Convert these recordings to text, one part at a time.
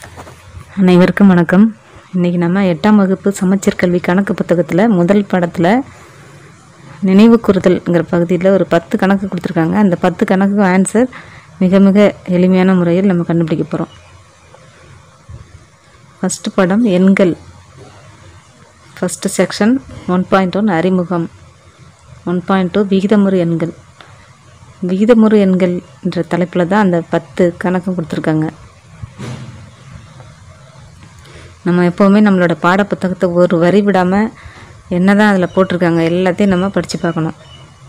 அனைவருக்கும் வணக்கம் இன்றைக்கி நம்ம எட்டாம் வகுப்பு சமச்சீர் கல்வி கணக்கு புத்தகத்தில் முதல் பாடத்தில் நினைவு கூறுதல்ங்கிற பகுதியில் ஒரு பத்து கணக்கு கொடுத்துருக்காங்க அந்த பத்து கணக்குக்கும் ஆன்சர் மிக மிக எளிமையான முறையில் நம்ம கண்டுபிடிக்க போகிறோம் ஃபஸ்ட்டு படம் எண்கள் first section one point one அறிமுகம் ஒன் பாயிண்ட் டூ விகிதமுறு எண்கள் விகிதமுறு எண்கள் என்ற தலைப்பில் தான் அந்த பத்து கணக்கும் கொடுத்துருக்காங்க நம்ம எப்போவுமே நம்மளோட பாட புத்தகத்தை ஒரு வரி விடாமல் என்ன தான் அதில் போட்டிருக்காங்க எல்லாத்தையும் நம்ம படித்து பார்க்கணும்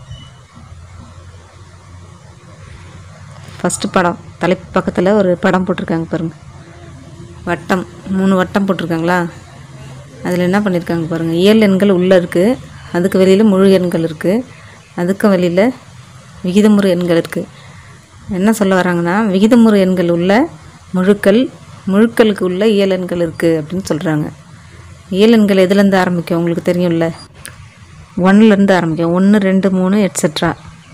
ஃபஸ்ட்டு படம் தலைப்பு பக்கத்தில் ஒரு படம் போட்டிருக்காங்க பாருங்கள் வட்டம் மூணு வட்டம் போட்டிருக்காங்களா அதில் என்ன பண்ணியிருக்காங்க பாருங்கள் இயல் எண்கள் உள்ளே இருக்குது அதுக்கு வெளியில் முழு எண்கள் இருக்குது அதுக்கு வெளியில் விகிதமுறு எண்கள் இருக்குது என்ன சொல்ல வராங்கன்னா விகிதமுறு எண்கள் உள்ள முழுக்கள் முழுக்களுக்கு உள்ள இயல் எண்கள் இருக்குது அப்படின்னு சொல்கிறாங்க இயல் எண்கள் எதுலேருந்து ஆரம்பிக்கும் உங்களுக்கு தெரியும்ல ஒன்லேருந்து ஆரம்பிக்கும் ஒன்று ரெண்டு மூணு எட்ஸெட்ரா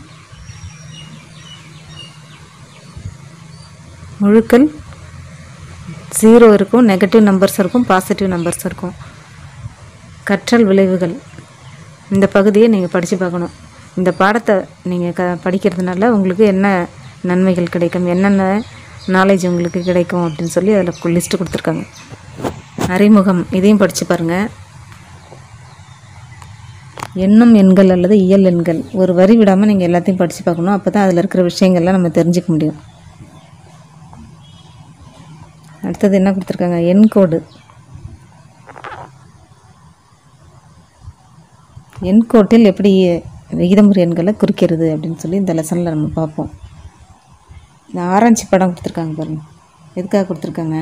முழுக்கள் ஜீரோ இருக்கும் நெகட்டிவ் நம்பர்ஸ் இருக்கும் பாசிட்டிவ் நம்பர்ஸ் இருக்கும் கற்றல் விளைவுகள் இந்த பகுதியை நீங்கள் படித்து பார்க்கணும் இந்த பாடத்தை நீங்கள் க படிக்கிறதுனால உங்களுக்கு என்ன நன்மைகள் கிடைக்கும் என்னென்ன நாலேஜ் உங்களுக்கு கிடைக்கும் அப்படின்னு சொல்லி அதில் லிஸ்ட்டு கொடுத்துருக்காங்க அறிமுகம் இதையும் படித்து பாருங்கள் எண்ணும் எண்கள் அல்லது இயல் எண்கள் ஒரு வரி விடாமல் நீங்கள் எல்லாத்தையும் படித்து பார்க்கணும் அப்போ தான் அதில் இருக்கிற விஷயங்கள்லாம் நம்ம தெரிஞ்சுக்க முடியும் அடுத்தது என்ன கொடுத்துருக்காங்க எண் கோடு எண் கோட்டில் எப்படி விகிதமுறை எண்களை குறிக்கிறது அப்படின்னு சொல்லி இந்த லெசனில் நம்ம பார்ப்போம் இந்த ஆரஞ்சு படம் கொடுத்துருக்காங்க பாருங்கள் எதுக்காக கொடுத்துருக்காங்க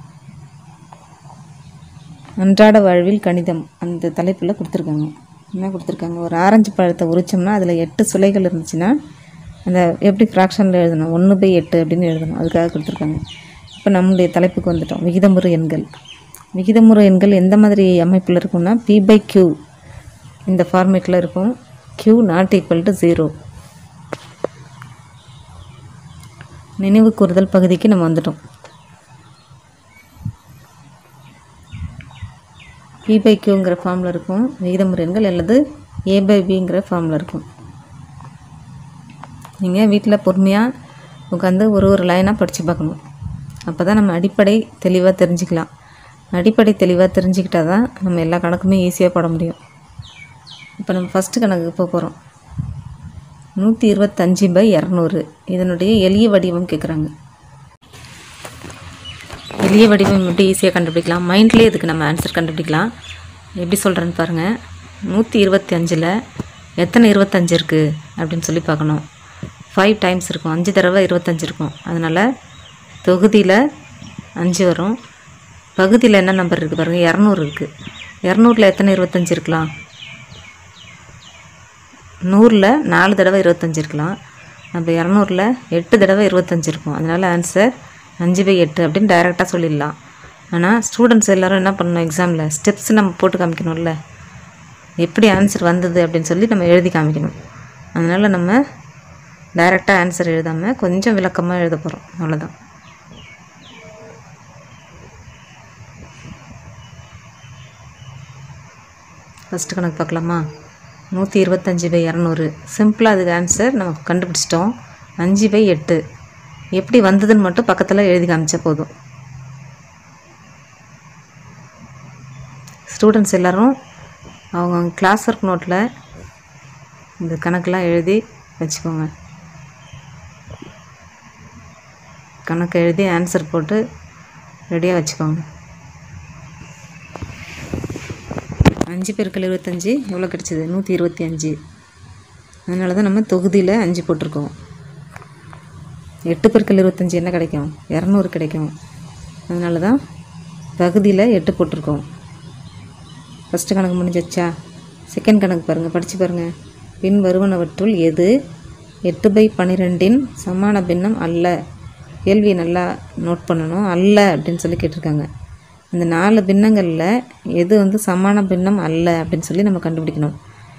அன்றாட வாழ்வில் கணிதம் அந்த தலைப்பில் கொடுத்துருக்காங்க என்ன கொடுத்துருக்காங்க ஒரு ஆரஞ்சு பழத்தை உரிச்சோம்னா அதில் எட்டு சுளைகள் இருந்துச்சுன்னா அந்த எப்படி ஃப்ராக்ஷனில் எழுதணும் ஒன்று பை எட்டு அப்படின்னு எழுதணும் அதுக்காக கொடுத்துருக்காங்க இப்போ நம்முடைய தலைப்புக்கு வந்துட்டோம் விகிதமுறு எண்கள் விகிதமுறு எண்கள் எந்த மாதிரி அமைப்பில் இருக்கும்னா பி பை கியூ இந்த ஃபார்மேட்டில் இருக்கும் Q not equal to zero நினைவு கூறுதல் பகுதிக்கு நம்ம வந்துட்டோம் பி பை கியூங்கிற ஃபார்மில் இருக்கும் விகிதமுறை எண்கள் அல்லது ஏ பை பிங்கிற ஃபார்மில் இருக்கும் நீங்கள் வீட்டில் பொறுமையாக உட்காந்து ஒரு ஒரு லைனாக படித்து பார்க்கணும் அப்போ தான் நம்ம அடிப்படை தெளிவாக தெரிஞ்சுக்கலாம் அடிப்படை தெளிவாக தெரிஞ்சுக்கிட்டா தான் நம்ம எல்லா கணக்குமே ஈஸியாக போட முடியும் இப்போ நம்ம ஃபஸ்ட்டு கணக்குக்கு போக போகிறோம் நூற்றி இருபத்தஞ்சி பை இரநூறு இதனுடைய எளிய வடிவம் கேட்குறாங்க எளிய வடிவம் எப்படி ஈஸியாக கண்டுபிடிக்கலாம் மைண்ட்லேயே இதுக்கு நம்ம ஆன்சர் கண்டுபிடிக்கலாம் எப்படி சொல்கிறேன்னு பாருங்கள் நூற்றி இருபத்தி அஞ்சில் எத்தனை இருபத்தஞ்சு இருக்குது அப்படின்னு சொல்லி பார்க்கணும் ஃபைவ் டைம்ஸ் இருக்கும் அஞ்சு தடவை இருபத்தஞ்சு இருக்கும் அதனால் தொகுதியில் அஞ்சு வரும் பகுதியில் என்ன நம்பர் இருக்குது பாருங்கள் இரநூறு இருக்குது இரநூறில் எத்தனை இருபத்தஞ்சு இருக்கலாம் நூறில் நாலு தடவை இருபத்தஞ்சு இருக்கலாம் அப்போ இரநூறில் எட்டு தடவை இருபத்தஞ்சு இருக்கும் அதனால் ஆன்சர் அஞ்சு பை எட்டு அப்படின்னு டைரெக்டாக சொல்லிடலாம் ஆனால் ஸ்டூடெண்ட்ஸ் எல்லோரும் என்ன பண்ணணும் எக்ஸாமில் ஸ்டெப்ஸ் நம்ம போட்டு காமிக்கணும்ல எப்படி ஆன்சர் வந்தது அப்படின்னு சொல்லி நம்ம எழுதி காமிக்கணும் அதனால் நம்ம டைரெக்டாக ஆன்சர் எழுதாமல் கொஞ்சம் விளக்கமாக எழுத போகிறோம் அவ்வளோதான் ஃபஸ்ட்டு கணக்கு பார்க்கலாமா நூற்றி இருபத்தஞ்சி பை இரநூறு சிம்பிளாக அதுக்கு ஆன்சர் நம்ம கண்டுபிடிச்சிட்டோம் அஞ்சு பை எட்டு எப்படி வந்ததுன்னு மட்டும் பக்கத்தில் எழுதி காமிச்சா போதும் ஸ்டூடெண்ட்ஸ் எல்லோரும் அவங்க கிளாஸ் ஒர்க் நோட்டில் இந்த கணக்கெலாம் எழுதி வச்சுக்கோங்க கணக்கு எழுதி ஆன்சர் போட்டு ரெடியாக வச்சுக்கோங்க அஞ்சு பெருக்கள் இருபத்தஞ்சி எவ்வளோ கிடச்சிது நூற்றி இருபத்தி அஞ்சு அதனால தான் நம்ம தொகுதியில் அஞ்சு போட்டிருக்கோம் எட்டு பெருக்கள் இருபத்தஞ்சி என்ன கிடைக்கும் இரநூறு கிடைக்கும் அதனால தான் பகுதியில் எட்டு போட்டிருக்கோம் ஃபஸ்ட்டு கணக்கு முடிஞ்சிச்சா செகண்ட் கணக்கு பாருங்கள் படித்து பாருங்கள் பின் வருவனவற்றுள் எது எட்டு பை பன்னிரெண்டின் சமான பின்னம் அல்ல கேள்வி நல்லா நோட் பண்ணணும் அல்ல அப்படின்னு சொல்லி கேட்டிருக்காங்க இந்த நாலு பின்னங்களில் எது வந்து சமான பின்னம் அல்ல அப்படின்னு சொல்லி நம்ம கண்டுபிடிக்கணும்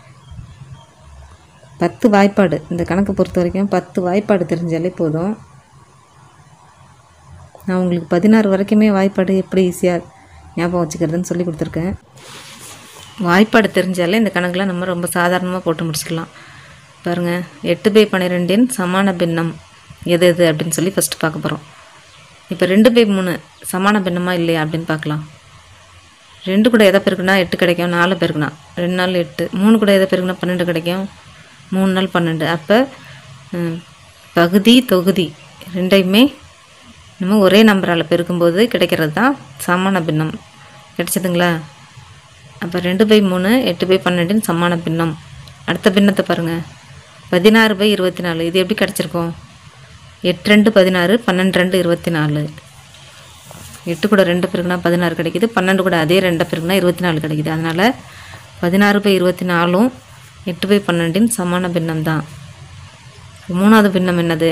பத்து வாய்ப்பாடு இந்த கணக்கு பொறுத்த வரைக்கும் பத்து வாய்ப்பாடு தெரிஞ்சாலே போதும் நான் உங்களுக்கு பதினாறு வரைக்குமே வாய்ப்பாடு எப்படி ஈஸியாக ஞாபகம் வச்சுக்கிறதுன்னு சொல்லி கொடுத்துருக்கேன் வாய்ப்பாடு தெரிஞ்சாலே இந்த கணக்கில் நம்ம ரொம்ப சாதாரணமாக போட்டு முடிச்சுக்கலாம் பாருங்கள் எட்டு பை பன்னிரெண்டின் சமான பின்னம் எது எது அப்படின்னு சொல்லி ஃபஸ்ட்டு பார்க்க போகிறோம் இப்போ ரெண்டு பை மூணு சமான பின்னமா இல்லையா அப்படின்னு பார்க்கலாம் ரெண்டு கூட எதை பெருக்குனா எட்டு கிடைக்கும் நாலு பெருக்குனா ரெண்டு நாள் எட்டு மூணு கூட எதை பெருக்குனா பன்னெண்டு கிடைக்கும் மூணு நாள் பன்னெண்டு அப்போ ம், பகுதி தொகுதி ரெண்டையுமே நம்ம ஒரே நம்பரால் பெருக்கும்போது கிடைக்கிறது தான் சமான பின்னம் கிடைச்சதுங்களா அப்போ ரெண்டு பை மூணு எட்டு பை பன்னெண்டின் சமான பின்னம் அடுத்த பின்னத்தை பாருங்கள் பதினாறு பை இருபத்தி நாலு இது எப்படி கிடச்சிருக்கும் எட்டு ரெண்டு பதினாறு பன்னெண்டு ரெண்டு இருபத்தி நாலு எட்டு கூட ரெண்டு பேருக்குனா பதினாறு கிடைக்குது பன்னெண்டு கூட அதே ரெண்டு பேருக்குனா இருபத்தி நாலு கிடைக்குது அதனால் பதினாறு பை இருபத்தி நாலும் எட்டு பை பன்னெண்டின் சமான பின்னம் தான் மூணாவது பின்னம் என்னது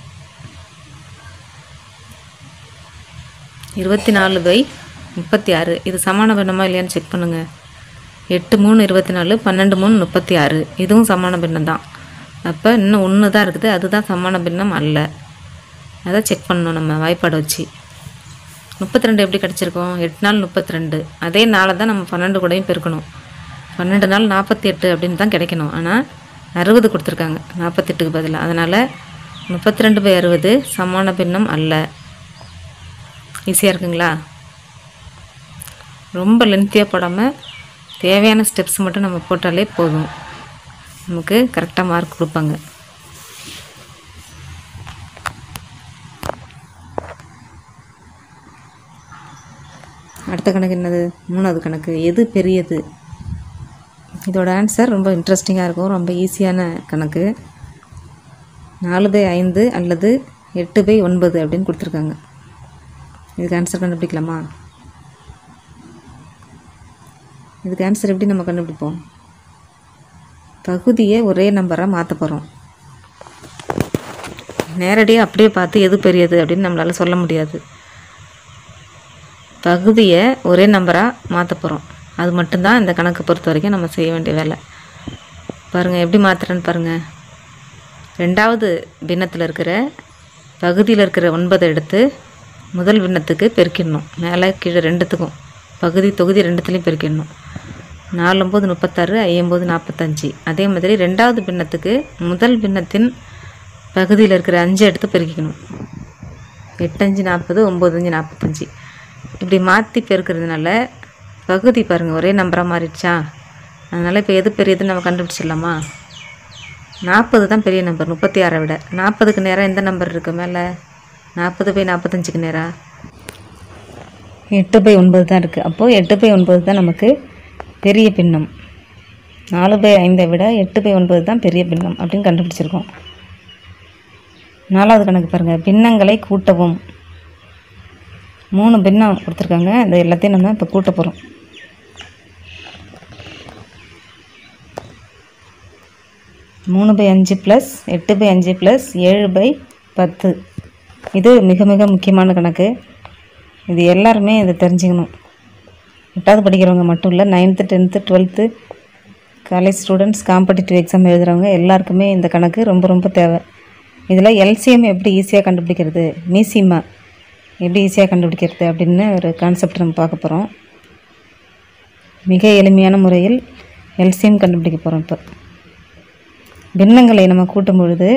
இருபத்தி நாலு பை முப்பத்தி ஆறு இது சமான பின்னமா இல்லையான்னு செக் பண்ணுங்கள் எட்டு மூணு இருபத்தி நாலு பன்னெண்டு மூணு முப்பத்தி ஆறு இதுவும் சமான பின்னம் தான் அப்போ இன்னும் ஒன்று தான் இருக்குது அதுதான் சமான பின்னம் அல்ல அதை செக் பண்ணணும் நம்ம வாய்ப்பாடு வச்சு முப்பத்தி ரெண்டு எப்படி கிடச்சிருக்கோம் எட்டு நாள் முப்பத்தி ரெண்டு அதே நாளை தான் நம்ம பன்னெண்டு கூடயும் பெருக்கணும் பன்னெண்டு நாள் நாற்பத்தி எட்டு அப்படின்னு தான் கிடைக்கணும் ஆனால் அறுபது கொடுத்துருக்காங்க நாற்பத்தெட்டுக்கு பதிலாக அதனால் முப்பத்தி ரெண்டு பை அறுபது சமான பின்னம் அல்ல ஈஸியாக இருக்குங்களா ரொம்ப லென்த்தியாக போடாமல் தேவையான ஸ்டெப்ஸ் மட்டும் நம்ம போட்டாலே போதும் நமக்கு கரெக்டாக மார்க் கொடுப்பாங்க அடுத்த கணக்கு என்னது மூணாவது கணக்கு எது பெரியது இதோட ஆன்சர் ரொம்ப இன்ட்ரெஸ்டிங்காக இருக்கும் ரொம்ப ஈஸியான கணக்கு நாலு பை ஐந்து அல்லது எட்டு பை ஒன்பது அப்படின்னு கொடுத்துருக்காங்க இதுக்கு ஆன்சர் கண்டுபிடிக்கலாமா இதுக்கு ஆன்சர் எப்படி நம்ம கண்டுபிடிப்போம் பகுதியை ஒரே நம்பராக மாற்ற போகிறோம் நேரடியாக அப்படியே பார்த்து எது பெரியது அப்படின்னு நம்மளால் சொல்ல முடியாது பகுதியை ஒரே நம்பராக மாற்ற போகிறோம் அது மட்டும்தான் இந்த கணக்கு பொறுத்த வரைக்கும் நம்ம செய்ய வேண்டிய வேலை பாருங்கள் எப்படி மாற்றுறேன்னு பாருங்கள் ரெண்டாவது பின்னத்தில் இருக்கிற பகுதியில் இருக்கிற ஒன்பதை எடுத்து முதல் பின்னத்துக்கு பெருக்கிடணும் மேலே கீழே ரெண்டுத்துக்கும் பகுதி தொகுதி ரெண்டுத்துலேயும் பெருக்கிடணும் நாலு ஒம்பது முப்பத்தாறு ஐம்பது நாற்பத்தஞ்சு அதே மாதிரி ரெண்டாவது பின்னத்துக்கு முதல் பின்னத்தின் பகுதியில் இருக்கிற அஞ்சு எடுத்து பெருக்கிக்கணும் எட்டஞ்சு நாற்பது ஒம்பது நாற்பத்தஞ்சு இப்படி மாற்றி பெருக்கிறதுனால பகுதி பாருங்கள் ஒரே நம்பராக மாறிடுச்சா அதனால் இப்போ எது பெரியதுன்னு நம்ம கண்டுபிடிச்சிடலாமா நாற்பது தான் பெரிய நம்பர் முப்பத்தி ஆறை விட நாற்பதுக்கு நேராக எந்த நம்பர் இருக்குது மேலே நாற்பது பை நாற்பத்தஞ்சுக்கு நேராக எட்டு பை ஒன்பது தான் இருக்குது அப்போது எட்டு பை ஒன்பது தான் நமக்கு பெரிய பின்னம் நாலு பை ஐந்தை விட எட்டு பை ஒன்பது தான் பெரிய பின்னம் அப்படின்னு கண்டுபிடிச்சிருக்கோம் நாலாவது கணக்கு பாருங்கள் பின்னங்களை கூட்டவும் மூணு பின்னம் கொடுத்துருக்காங்க இந்த எல்லாத்தையும் நம்ம இப்போ கூட்ட போகிறோம் மூணு பை அஞ்சு ப்ளஸ் எட்டு பை அஞ்சு ப்ளஸ் ஏழு பை பத்து இது மிக மிக முக்கியமான கணக்கு இது எல்லாருமே இதை தெரிஞ்சுக்கணும் எட்டாவது படிக்கிறவங்க மட்டும் இல்லை ninth tenth twelfth college students competitive exam எழுதுகிறவங்க எல்லாருக்குமே இந்த கணக்கு ரொம்ப ரொம்ப தேவை இதில் எல்சிஎம் எப்படி ஈஸியாக கண்டுபிடிக்கிறது மீசிமா எப்படி ஈஸியாக கண்டுபிடிக்கிறது அப்படின்னு ஒரு கான்செப்ட் நம்ம பார்க்க போகிறோம் மிக எளிமையான முறையில் எல்சிஎம் கண்டுபிடிக்க போகிறோம் இப்போ பின்னங்களை நம்ம கூட்டும் பொழுது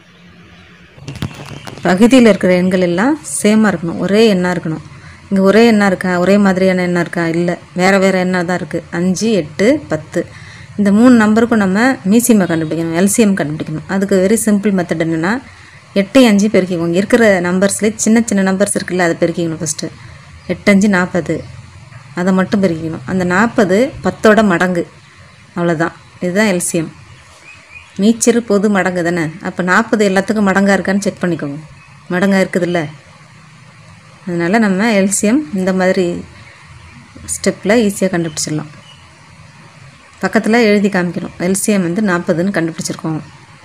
பகுதியில் இருக்கிற எண்கள் எல்லாம் சேமாக இருக்கணும் ஒரே எண்ணாக இருக்கணும் இங்கே ஒரே எண்ணாக இருக்கா ஒரே மாதிரியான எண்ணாக இருக்கா இல்லை வேறு வேறு எண்ணாக தான் இருக்குது அஞ்சு எட்டு பத்து இந்த மூணு நம்பருக்கும் நம்ம மீசியமை கண்டுபிடிக்கணும் எல்சிஎம் கண்டுபிடிக்கணும் அதுக்கு வெரி சிம்பிள் மெத்தட் என்னென்னா எட்டு அஞ்சு பெருக்கிக்கோங்க இருக்கிற நம்பர்ஸ்லேயே சின்ன சின்ன நம்பர்ஸ் இருக்குல்ல அதை பெருக்கிக்கணும் ஃபஸ்ட்டு எட்டஞ்சு நாற்பது அதை மட்டும் பெருக்கிக்கணும் அந்த நாற்பது பத்தோட மடங்கு அவ்வளோதான் இதுதான் எல்சிஎம் மீச்சிறு பொது மடங்கு தானே அப்போ நாற்பது எல்லாத்துக்கும் மடங்காக இருக்கான்னு செக் பண்ணிக்கோங்க மடங்காக இருக்குதுல்ல அதனால் நம்ம எல்சிஎம் இந்த மாதிரி ஸ்டெப்பில் ஈஸியாக கண்டுபிடிச்சிடலாம் பக்கத்தில் எழுதி காமிக்கணும் எல்சிஎம் வந்து நாற்பதுன்னு கண்டுபிடிச்சிருக்கோம்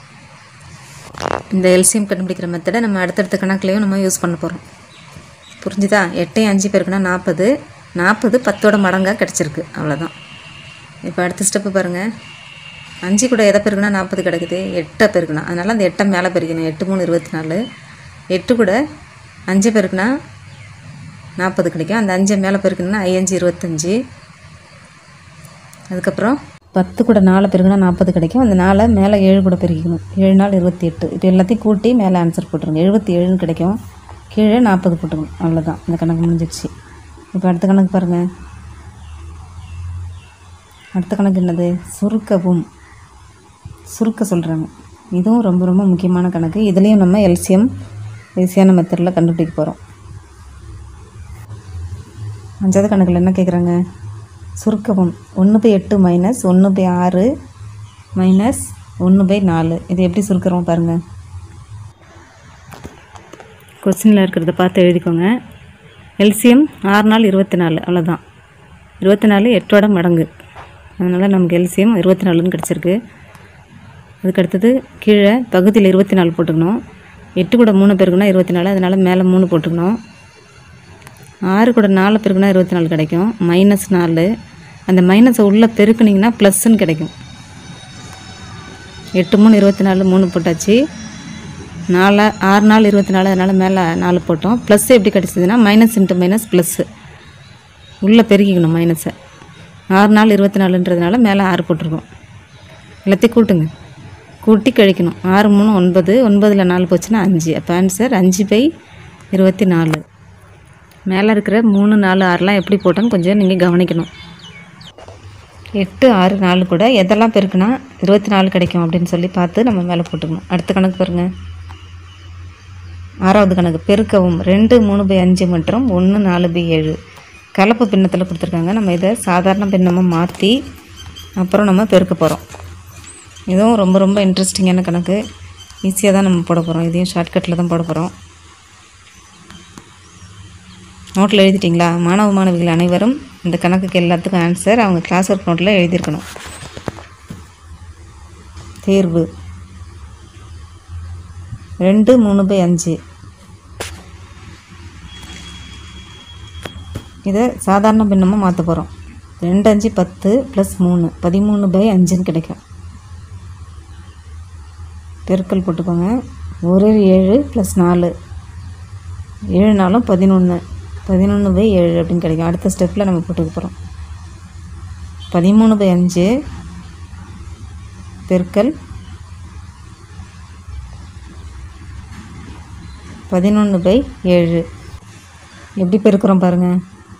இந்த எல்சிஎம் கண்டுபிடிக்கிற மெத்தடை நம்ம அடுத்தடுத்த கணக்குலையும் நம்ம யூஸ் பண்ண போகிறோம் புரிஞ்சுதா எட்டையும் அஞ்சு பேருக்குன்னா நாற்பது நாற்பது பத்தோட மடங்காக கிடச்சிருக்கு அவ்வளோதான் இப்போ அடுத்த ஸ்டெப்பு பாருங்கள் அஞ்சு கூட எதை பெருக்குனா நாற்பது கிடைக்குது எட்டை பெருக்கணும் அதனால் அந்த எட்டை மேலே பெருக்கணும் எட்டு மூணு இருபத்தி நாலு எட்டு கூட அஞ்சு பெருக்குனா நாற்பது கிடைக்கும் அந்த அஞ்சை மேலே பெருக்கணும்னா ஐயஞ்சு இருபத்தஞ்சி அதுக்கப்புறம் பத்து கூட நாலு பெருக்குனா நாற்பது கிடைக்கும் அந்த நாலை மேலே ஏழு கூட பெருக்கிக்கணும் ஏழு நாள் இருபத்தி எட்டு இது எல்லாத்தையும் கூட்டி மேலே ஆன்சர் போட்டுருங்க எழுபத்தி ஏழுன்னு கிடைக்கும் கீழே நாற்பது போட்டுக்கணும் அவ்வளோதான் இந்த கணக்கு முடிஞ்சிடுச்சு இப்போ அடுத்த கணக்கு பாருங்கள் அடுத்த கணக்கு என்னது சுருக்கவும் சுருக்க சொல்கிறாங்க இதுவும் ரொம்ப ரொம்ப முக்கியமான கணக்கு இதுலேயும் நம்ம எல்சிஎம் ஈஸியான மெத்தடில் கண்டுபிடிக்க போகிறோம் அஞ்சாவது கணக்கில் என்ன கேட்குறாங்க சுருக்கவும் ஒன்று பை எட்டு மைனஸ் ஒன்று பை ஆறு மைனஸ் ஒன்று பை நாலு இது எப்படி சுருக்கிறோம் பாருங்கள் கொஸ்டினில் இருக்கிறத பார்த்து எழுதிக்கோங்க எல்சிஎம் ஆறு நாள் இருபத்தி நாலு அவ்வளோதான் இருபத்தி நாலு எட்டோட மடங்கு அதனால் நமக்கு எல்சிஎம் இருபத்தி நாலுன்னு கிடச்சிருக்கு அதுக்கு அடுத்தது கீழே பகுதியில் இருபத்தி நாலு போட்டுக்கணும் எட்டு கூட மூணு பேருக்குன்னா இருபத்தி நாலு அதனால் மேலே மூணு போட்டுக்கணும் ஆறு கூட நாலு பெருக்குனா இருபத்தி நாலு கிடைக்கும் மைனஸ் நாலு அந்த மைனஸை உள்ளே பெருக்குனிங்கன்னா ப்ளஸ்ன்னு கிடைக்கும் எட்டு மூணு இருபத்தி நாலு மூணு போட்டாச்சு நாலு ஆறு நாள் இருபத்தி நாலு அதனால் மேலே நாலு போட்டோம் ப்ளஸ் எப்படி கிடச்சிதுன்னா மைனஸ் இன்ட்டு மைனஸ் ப்ளஸ்ஸு உள்ளே பெருக்கிக்கணும் மைனஸை ஆறு நாள் இருபத்தி நாலுன்றதுனால மேலே ஆறு போட்டிருக்கோம் எல்லாத்தையும் கூட்டுங்க கூட்டி கழிக்கணும் ஆறு மூணு ஒன்பது ஒன்பதில் நாலு போச்சுன்னா அஞ்சு அப்போ ஆன்சர் அஞ்சு பை இருபத்தி நாலு மேலே இருக்கிற மூணு நாலு ஆறுலாம் எப்படி போட்டோன்னு கொஞ்சம் நீங்கள் கவனிக்கணும் எட்டு ஆறு நாலு கூட எதெல்லாம் பெருக்குனா இருபத்தி நாலு கிடைக்கும் அப்படின்னு சொல்லி பார்த்து நம்ம மேலே போட்டுக்கணும் அடுத்த கணக்கு பாருங்கள் ஆறாவது கணக்கு பெருக்கவும் ரெண்டு மூணு பை அஞ்சு மற்றும் ஒன்று நாலு பை ஏழு கலப்பு பின்னத்தில் கொடுத்துருக்காங்க நம்ம இதை சாதாரண பின்னமாக மாற்றி அப்புறம் நம்ம பெருக்க போகிறோம் இதுவும் ரொம்ப ரொம்ப இன்ட்ரெஸ்டிங்கான கணக்கு ஈஸியாக தான் நம்ம போட போகிறோம் இதையும் ஷார்ட்கட்டில் தான் போட போகிறோம் நோட்டில் எழுதிட்டிங்களா மாணவ மாணவிகள் அனைவரும் இந்த கணக்குக்கு எல்லாத்துக்கும் ஆன்சர் அவங்க கிளாஸ் ஒர்க் நோட்டில் எழுதியிருக்கணும் தேர்வு ரெண்டு மூணு பை அஞ்சு இதை சாதாரண பின்னமாக மாற்ற போகிறோம் ரெண்டு அஞ்சு பத்து ப்ளஸ் மூணு பதிமூணு பை அஞ்சுன்னு கிடைக்கும் பெருக்கல் போட்டுக்கோங்க ஒரு ஏழு ப்ளஸ் நாலு ஏழு நாளும் பதினொன்று பதினொன்று பை ஏழு அப்படின்னு கிடைக்கும் அடுத்த ஸ்டெப்பில் நம்ம போட்டுக்க போகிறோம் பதிமூணு பை அஞ்சு பெருக்கல் பதினொன்று பை ஏழு எப்படி பெருக்கிறோம் பாருங்கள்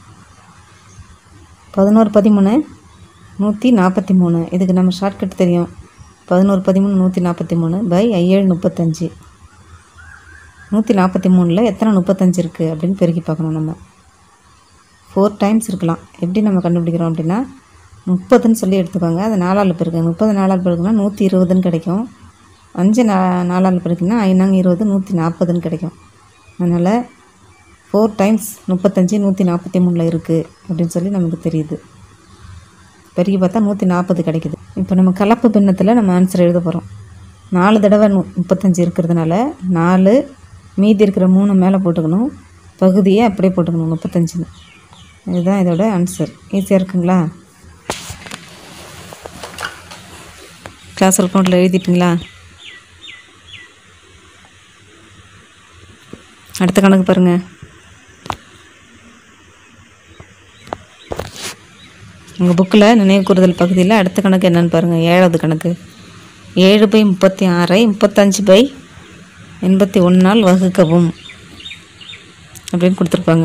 பதினோரு பதிமூணு நூற்றி நாற்பத்தி மூணு இதுக்கு நம்ம ஷார்ட்கட் தெரியும் பதினோரு பதிமூணு நூற்றி நாற்பத்தி மூணு பை ஐஏழு முப்பத்தஞ்சு நூற்றி நாற்பத்தி மூணில் எத்தனை முப்பத்தஞ்சு இருக்குது அப்படின்னு பெருக்கி பார்க்கணும் நம்ம ஃபோர் டைம்ஸ் இருக்கலாம் எப்படி நம்ம கண்டுபிடிக்கிறோம் அப்படின்னா முப்பதுன்னு சொல்லி எடுத்துக்கோங்க அது நாலாள் பெருக்கு முப்பது நாலாள் பெருக்குன்னா நூற்றி இருபதுன்னு கிடைக்கும் அஞ்சு நா நாலாள் பெருக்குன்னா ஐநாங்க இருபது நூற்றி நாற்பதுன்னு கிடைக்கும் அதனால் ஃபோர் டைம்ஸ் முப்பத்தஞ்சு நூற்றி நாற்பத்தி மூணில் இருக்குது அப்படின்னு சொல்லி நமக்கு தெரியுது பெருக்கி பார்த்தா நூற்றி நாற்பது கிடைக்குது இப்போ நம்ம கலப்பு பின்னத்தில் நம்ம ஆன்சர் எழுத போகிறோம் நாலு தடவை நு முப்பத்தஞ்சு இருக்கிறதுனால நாலு மீதி இருக்கிற மூணு மேலே போட்டுக்கணும் பகுதியை அப்படியே போட்டுக்கணும் முப்பத்தஞ்சுன்னு இதுதான் இதோட ஆன்சர் ஈஸியாக இருக்குங்களா கிளாஸ் ஒர்க் நோட்டில் எழுதிட்டிங்களா அடுத்த கணக்கு பாருங்கள் உங்கள் புக்கில் நினைவு கூறுதல் பகுதியில் அடுத்த கணக்கு என்னன்னு பாருங்கள் ஏழாவது கணக்கு ஏழு பை முப்பத்தி ஆறை முப்பத்தஞ்சு பை எண்பத்தி ஒன்றால் வகுக்கவும் அப்படின்னு கொடுத்துருப்பாங்க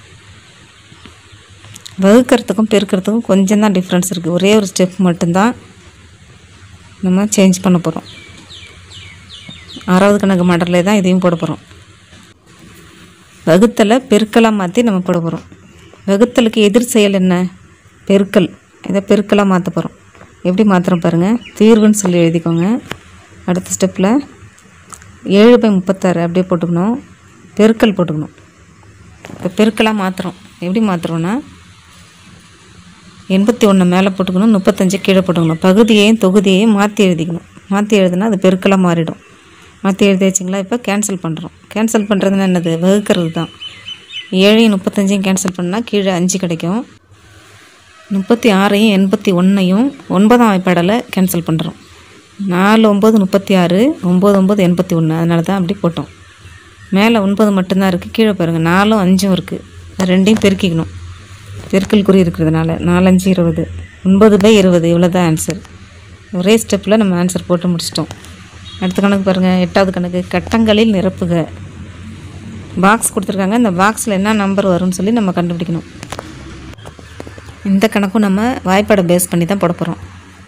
வகுக்கிறதுக்கும் பெருக்கிறதுக்கும் கொஞ்சம் தான் டிஃப்ரென்ஸ் இருக்குது ஒரே ஒரு ஸ்டெப் மட்டும்தான் நம்ம சேஞ்ச் பண்ண போகிறோம் ஆறாவது கணக்கு மாடலில் தான் இதையும் போட போகிறோம் வகுத்தலை பெருக்கலாக மாற்றி நம்ம போட போகிறோம் வகுத்தலுக்கு எதிர் செயல் என்ன பெருக்கல் இதை பெருக்கலாக மாற்ற போகிறோம் எப்படி மாற்றுறோம் பாருங்கள் தீர்வுன்னு சொல்லி எழுதிக்கோங்க அடுத்த ஸ்டெப்பில் ஏழு பை முப்பத்தாறு அப்படியே போட்டுக்கணும் பெருக்கல் போட்டுக்கணும் இப்போ பெருக்கலாக மாற்றுறோம் எப்படி மாற்றுறோன்னா எண்பத்தி ஒன்று மேலே போட்டுக்கணும் முப்பத்தஞ்சு கீழே போட்டுக்கணும் பகுதியையும் தொகுதியையும் மாற்றி எழுதிக்கணும் மாற்றி எழுதுனா அது பெருக்கலாக மாறிடும் மாற்றி எழுதியாச்சுங்களா இப்போ கேன்சல் பண்ணுறோம் கேன்சல் பண்ணுறதுன்னா என்னது வகுக்கிறது தான் ஏழையும் முப்பத்தஞ்சையும் கேன்சல் பண்ணால் கீழே அஞ்சு கிடைக்கும் முப்பத்தி ஆறையும் எண்பத்தி ஒன்றையும் ஒன்பதாம் வாய்ப்பாடலை கேன்சல் பண்ணுறோம் நாலு ஒம்பது முப்பத்தி ஆறு ஒம்பது ஒம்பது எண்பத்தி ஒன்று அதனால தான் அப்படி போட்டோம் மேலே ஒன்பது மட்டும்தான் இருக்குது கீழே பாருங்கள் நாலும் அஞ்சும் இருக்குது அது ரெண்டையும் பெருக்கிக்கணும் பெருக்கல் குறி இருக்கிறதுனால நாலஞ்சு இருபது ஒன்பது பை இருபது இவ்வளோ தான் ஆன்சர் ஒரே ஸ்டெப்பில் நம்ம ஆன்சர் போட்டு முடிச்சிட்டோம் அடுத்த கணக்கு பாருங்கள் எட்டாவது கணக்கு கட்டங்களில் நிரப்புக பாக்ஸ் கொடுத்துருக்காங்க இந்த பாக்ஸில் என்ன நம்பர் வரும்னு சொல்லி நம்ம கண்டுபிடிக்கணும் இந்த கணக்கும் நம்ம வாய்ப்பாடை பேஸ் பண்ணி தான் போட போகிறோம்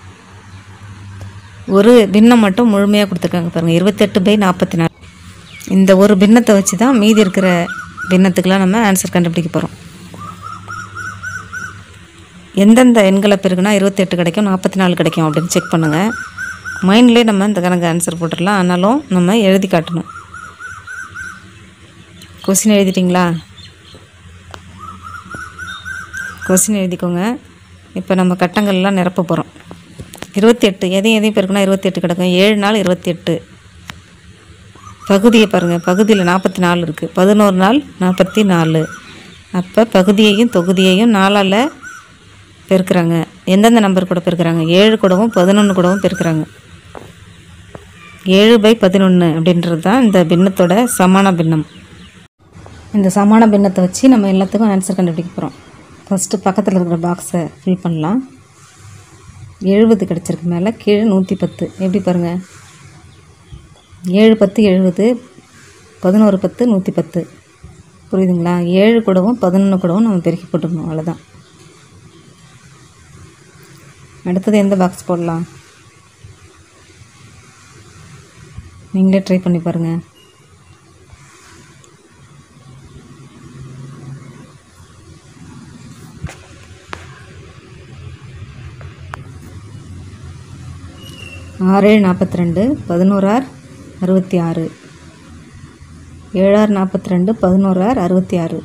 ஒரு பின்னம் மட்டும் முழுமையாக கொடுத்துருக்காங்க பாருங்கள் இருபத்தெட்டு பை நாற்பத்தி நாலு இந்த ஒரு பின்னத்தை வச்சு தான் மீதி இருக்கிற பின்னத்துக்கெலாம் நம்ம ஆன்சர் கண்டுபிடிக்க போகிறோம் எந்தெந்த எண்களை பெருக்குனா இருபத்தெட்டு கிடைக்கும் நாற்பத்தி நாலு கிடைக்கும் அப்படின்னு செக் பண்ணுங்கள் மைண்ட்லேயே நம்ம இந்த கணக்கு ஆன்சர் போட்டுடலாம் ஆனாலும் நம்ம எழுதி காட்டணும் கொஸ்டின் எழுதிட்டிங்களா கொஸ்டின் எழுதிக்கோங்க இப்போ நம்ம கட்டங்கள்லாம் நிரப்ப போகிறோம் இருபத்தி எட்டு எதையும் எதையும் பெருக்குனா இருபத்தி எட்டு கிடக்கும் ஏழு நாள் இருபத்தி எட்டு பகுதியை பாருங்கள் பகுதியில் நாற்பத்தி நாலு இருக்குது பதினோரு நாள் நாற்பத்தி நாலு அப்போ பகுதியையும் தொகுதியையும் நாலால் பெருக்குறாங்க எந்தெந்த நம்பர் கூட பெருக்குறாங்க ஏழு கூடவும் பதினொன்று கூடவும் பெருக்குறாங்க ஏழு பை பதினொன்று அப்படின்றது தான் இந்த பின்னத்தோட சமான பின்னம் இந்த சமான பின்னத்தை வச்சு நம்ம எல்லாத்துக்கும் ஆன்சர் கண்டுபிடிக்க போகிறோம் ஃபஸ்ட்டு பக்கத்தில் இருக்கிற பாக்ஸை ஃபில் பண்ணலாம் எழுபது கிடச்சிருக்கு மேலே கீழே நூற்றி பத்து எப்படி பாருங்கள் ஏழு பத்து எழுபது பதினோரு பத்து நூற்றி பத்து புரியுதுங்களா ஏழு கூடவும் பதினொன்று கூடவும் நம்ம பெருக்கி போட்டுக்கணும் அவ்வளோதான் அடுத்தது எந்த பாக்ஸ் போடலாம் நீங்களே ட்ரை பண்ணி பாருங்கள் ஆறேழு நாற்பத்தி ரெண்டு பதினோரார் அறுபத்தி ஆறு ஏழாறு நாற்பத்தி ரெண்டு பதினோரார் அறுபத்தி ஆறு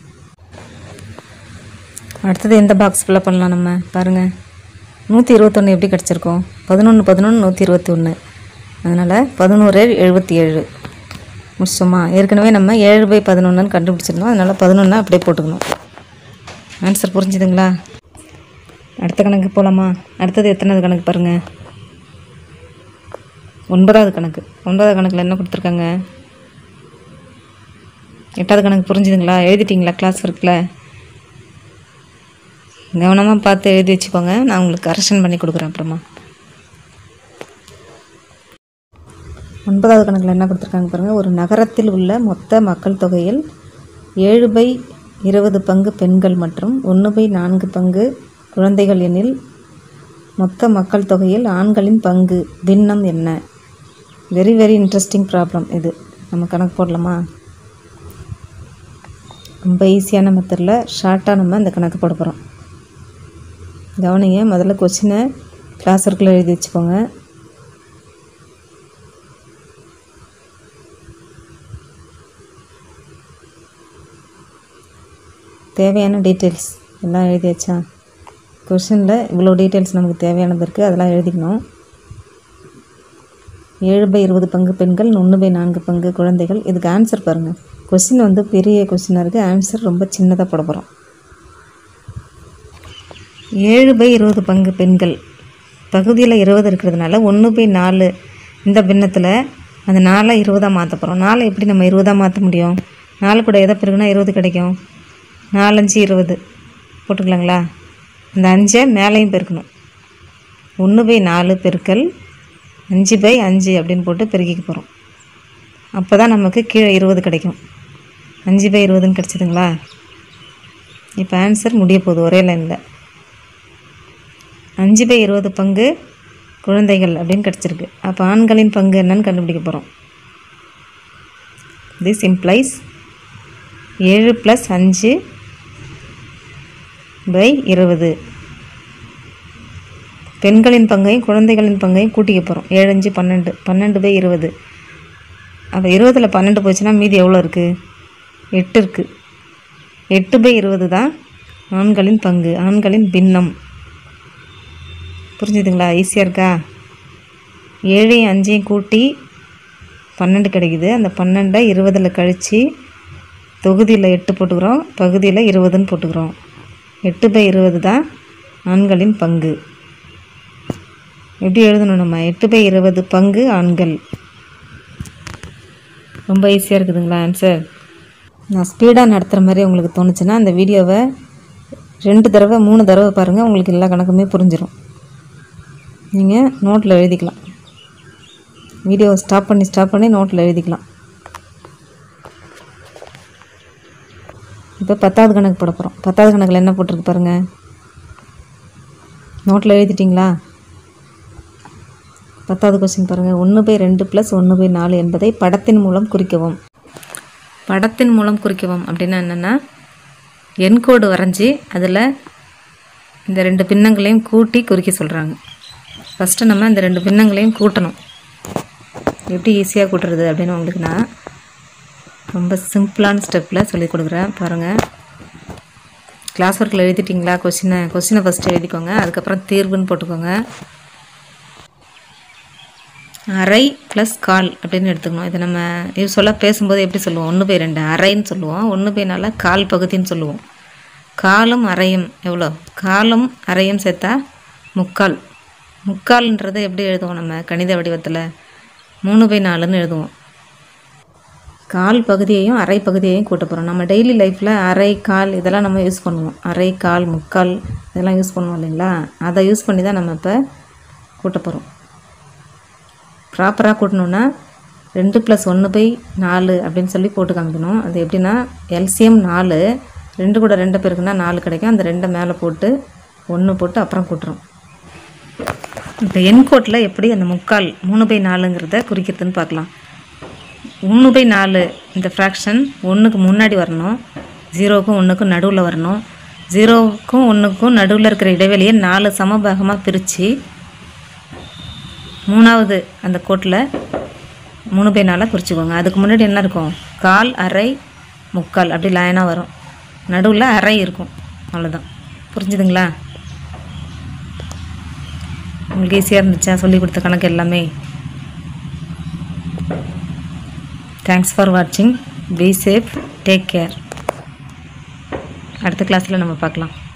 அடுத்தது எந்த பாக்ஸ் ஃபில்லப் பண்ணலாம் நம்ம பாருங்கள் நூற்றி இருபத்தொன்று எப்படி கிடச்சிருக்கோம் பதினொன்று பதினொன்று நூற்றி இருபத்தி ஒன்று அதனால் பதினோரு ஏழு எழுபத்தி ஏழு முடிச்சோமா ஏற்கனவே நம்ம ஏழு பை பதினொன்றுன்னு கண்டுபிடிச்சிருந்தோம் அதனால் பதினொன்று அப்படியே போட்டுக்கணும் ஆன்சர் புரிஞ்சுதுங்களா அடுத்த கணக்கு போகலாமா அடுத்தது எத்தனாவது கணக்கு பாருங்கள் ஒன்பதாவது கணக்கு ஒன்பதாவது கணக்கில் என்ன கொடுத்துருக்காங்க எட்டாவது கணக்கு புரிஞ்சுதுங்களா எழுதிட்டிங்களா கிளாஸ் ஒர்க்கில் கவனமாக பார்த்து எழுதி வச்சுக்கோங்க நான் உங்களுக்கு கரெக்ஷன் பண்ணி கொடுக்குறேன் அப்புறமா ஒன்பதாவது கணக்கில் என்ன கொடுத்துருக்காங்க பாருங்கள் ஒரு நகரத்தில் உள்ள மொத்த மக்கள் தொகையில் ஏழு பை இருபது பங்கு பெண்கள் மற்றும் ஒன்று பை நான்கு பங்கு குழந்தைகள் எனில் மொத்த மக்கள் தொகையில் ஆண்களின் பங்கு பின்னம் என்ன வெரி வெரி இன்ட்ரெஸ்டிங் ப்ராப்ளம் இது நம்ம கணக்கு போடலாமா ரொம்ப ஈஸியான மெத்தடில் ஷார்ட்டாக நம்ம இந்த கணக்கு போட போகிறோம் கவனிங்க முதல்ல கொஸ்டினை கிளாஸ் ஒர்க்கில் எழுதி வச்சுக்கோங்க தேவையான டீட்டெயில்ஸ் எல்லாம் எழுதியாச்சா கொஷினில் இவ்வளோ டீட்டெயில்ஸ் நமக்கு தேவையானது இருக்குது அதெல்லாம் எழுதிக்கணும் ஏழு பை இருபது பங்கு பெண்கள் ஒன்று பை நான்கு பங்கு குழந்தைகள் இதுக்கு ஆன்சர் பாருங்கள் கொஸ்டின் வந்து பெரிய கொஸ்டினாக இருக்குது ஆன்சர் ரொம்ப சின்னதாக போட போகிறோம் ஏழு பை இருபது பங்கு பெண்கள் பகுதியில் இருபது இருக்கிறதுனால ஒன்று பை நாலு இந்த பின்னத்தில் அந்த நாலை இருபதாக மாற்ற போகிறோம் நாலை எப்படி நம்ம இருபதாக மாற்ற முடியும் நாலு கூட எதை பிறகுனா இருபது கிடைக்கும் நாலஞ்சு இருபது போட்டுக்கலாங்களா அந்த அஞ்சை மேலேயும் பெருக்கணும் ஒன்று பை நாலு பெருக்கல் அஞ்சு பை அஞ்சு அப்படின்னு போட்டு பெருக்கிக்க போகிறோம் அப்போ தான் நமக்கு கீழே இருபது கிடைக்கும் அஞ்சு பை இருபதுன்னு கிடச்சிதுங்களா இப்போ ஆன்சர் முடிய போகுது ஒரே லைனில் அஞ்சு பை இருபது பங்கு குழந்தைகள் அப்படின்னு கிடச்சிருக்கு அப்போ ஆண்களின் பங்கு என்னன்னு கண்டுபிடிக்க போகிறோம் திஸ் இம்ப்ளைஸ் ஏழு ப்ளஸ் அஞ்சு பை இருபது பெண்களின் பங்கையும் குழந்தைகளின் பங்கையும் கூட்டிக்க போகிறோம் ஏழு அஞ்சு பன்னெண்டு பன்னெண்டு பை இருபது அப்போ இருபதில் பன்னெண்டு போச்சுன்னா மீதி எவ்வளோ இருக்குது எட்டு இருக்குது எட்டு பை இருபது தான் ஆண்களின் பங்கு ஆண்களின் பின்னம் புரிஞ்சுதுங்களா ஈஸியாக இருக்கா ஏழையும் அஞ்சையும் கூட்டி பன்னெண்டு கிடைக்குது அந்த பன்னெண்டை இருபதில் கழித்து தொகுதியில் எட்டு போட்டுக்கிறோம் பகுதியில் இருபதுன்னு போட்டுக்கிறோம் எட்டு பை இருபது தான் ஆண்களின் பங்கு எப்படி எழுதணும் நம்ம எட்டு பை இருபது பங்கு ஆண்கள் ரொம்ப ஈஸியாக இருக்குதுங்களா ஆன்சர் நான் ஸ்பீடாக நடத்துகிற மாதிரி உங்களுக்கு தோணுச்சுன்னா அந்த வீடியோவை ரெண்டு தடவை மூணு தடவை பாருங்கள் உங்களுக்கு எல்லா கணக்குமே புரிஞ்சிடும் நீங்கள் நோட்டில் எழுதிக்கலாம் வீடியோவை ஸ்டாப் பண்ணி ஸ்டாப் பண்ணி நோட்டில் எழுதிக்கலாம் இப்போ பத்தாவது கணக்கு போட போகிறோம் பத்தாவது கணக்கில் என்ன போட்டிருக்கு பாருங்கள் நோட்டில் எழுதிட்டிங்களா பத்தாவது கொஸ்டின் பாருங்கள் ஒன்று பை ரெண்டு ப்ளஸ் ஒன்று பை நாலு என்பதை படத்தின் மூலம் குறிக்கவும் படத்தின் மூலம் குறிக்கவும் அப்படின்னா என்னென்னா எண்கோடு வரைஞ்சி அதில் இந்த ரெண்டு பின்னங்களையும் கூட்டி குறிக்க சொல்கிறாங்க ஃபஸ்ட்டு நம்ம இந்த ரெண்டு பின்னங்களையும் கூட்டணும் எப்படி ஈஸியாக கூட்டுறது அப்படின்னு உங்களுக்கு நான் ரொம்ப சிம்பிளான ஸ்டெப்பில் சொல்லி கொடுக்குறேன் பாருங்கள் கிளாஸ் ஒர்க்கில் எழுதிட்டிங்களா கொஸ்டினை கொஸ்டினை ஃபஸ்ட்டு எழுதிக்கோங்க அதுக்கப்புறம் தீர்வுன்னு போட்டுக்கோங்க அரை ப்ளஸ் கால் அப்படின்னு எடுத்துக்கணும் இதை நம்ம யூஸ்வலாக பேசும்போது எப்படி சொல்லுவோம் ஒன்று பை ரெண்டு அரைன்னு சொல்லுவோம் ஒன்று பைனால கால் பகுதின்னு சொல்லுவோம் காலும் அரையும் எவ்வளோ காலும் அரையும் சேர்த்தா முக்கால் முக்கால்ன்றதை எப்படி எழுதுவோம் நம்ம கணித வடிவத்தில் மூணு பை நாலுன்னு எழுதுவோம் கால் பகுதியையும் அரை பகுதியையும் கூட்ட போகிறோம் நம்ம டெய்லி லைஃப்பில் அரை கால் இதெல்லாம் நம்ம யூஸ் பண்ணுவோம் அரை கால் முக்கால் இதெல்லாம் யூஸ் பண்ணுவோம் இல்லைங்களா அதை யூஸ் பண்ணி தான் நம்ம இப்போ கூட்ட போகிறோம் ப்ராப்பராக கூட்டணுன்னா ரெண்டு ப்ளஸ் ஒன்று பை நாலு அப்படின்னு சொல்லி போட்டு காமிக்கணும் அது எப்படின்னா எல்சிஎம் நாலு ரெண்டு கூட ரெண்டு பேருக்குன்னா நாலு கிடைக்கும் அந்த ரெண்டை மேலே போட்டு ஒன்று போட்டு அப்புறம் கூட்டுறோம் இப்போ எண்கோட்டில் எப்படி அந்த முக்கால் மூணு பை நாலுங்கிறத குறிக்கிறதுன்னு பார்க்கலாம் ஒன்று பை நாலு இந்த ஃப்ராக்ஷன் ஒன்றுக்கு முன்னாடி வரணும் ஜீரோவுக்கும் ஒன்றுக்கும் நடுவில் வரணும் ஜீரோவுக்கும் ஒன்றுக்கும் நடுவில் இருக்கிற இடைவெளியை நாலு சமபாகமாக பிரித்து மூணாவது அந்த கோட்டில் மூணு பை நாளாக குறிச்சிக்கோங்க அதுக்கு முன்னாடி என்ன இருக்கும் கால் அரை முக்கால் அப்படி லைனாக வரும் நடுவில் அரை இருக்கும் அவ்வளோதான் புரிஞ்சுதுங்களா உங்களுக்கு ஈஸியாக இருந்துச்சா சொல்லி கொடுத்த கணக்கு எல்லாமே தேங்க்ஸ் ஃபார் வாட்சிங் பி சேஃப் டேக் கேர் அடுத்த கிளாஸில் நம்ம பார்க்கலாம்